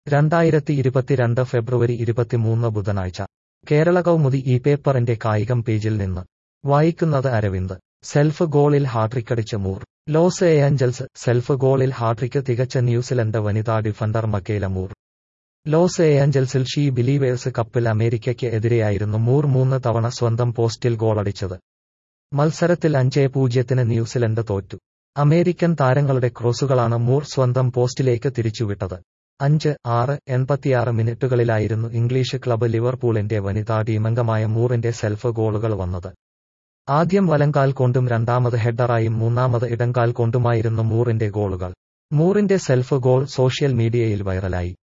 രണ്ടായിരത്തി ഇരുപത്തിരണ്ട് ഫെബ്രുവരി ഇരുപത്തിമൂന്ന് ബുധനാഴ്ച കേരള കൗമുദി ഈ പേപ്പറിന്റെ കായികം പേജിൽ നിന്ന് വായിക്കുന്നത് അരവിന്ദ് സെൽഫ് ഗോളിൽ ഹാട്രിക്കടിച്ച് മൂർ ലോസ് ഏഞ്ചൽസ് സെൽഫ് ഗോളിൽ ഹാട്രിക്ക് തികച്ച ന്യൂസിലൻഡ് Zealand defender Makayla Moore Los ഏഞ്ചൽസിൽ ഷീ ബിലീവേഴ്സ് കപ്പിൽ അമേരിക്കയ്ക്ക് എതിരെയായിരുന്നു മൂർ മൂന്ന് തവണ സ്വന്തം പോസ്റ്റിൽ ഗോളടിച്ചത് മത്സരത്തിൽ അഞ്ചേ പൂജ്യത്തിന് ന്യൂസിലൻഡ് തോറ്റു അമേരിക്കൻ താരങ്ങളുടെ ക്രോസുകളാണ് മൂർ സ്വന്തം പോസ്റ്റിലേക്ക് തിരിച്ചുവിട്ടത് അഞ്ച് ആറ് എൺപത്തിയാറ് മിനിറ്റുകളിലായിരുന്നു ഇംഗ്ലീഷ് ക്ലബ്ബ് ലിവർപൂളിന്റെ വനിതാ ടീമംഗമായ മൂറിന്റെ സെൽഫ് ഗോളുകൾ വന്നത് ആദ്യം വലങ്കാൽ കൊണ്ടും രണ്ടാമത് ഹെഡറായും മൂന്നാമത് ഇടങ്കാൽ കൊണ്ടുമായിരുന്നു മൂറിന്റെ ഗോളുകൾ മൂറിന്റെ സെൽഫ് ഗോൾ സോഷ്യൽ മീഡിയയിൽ വൈറലായി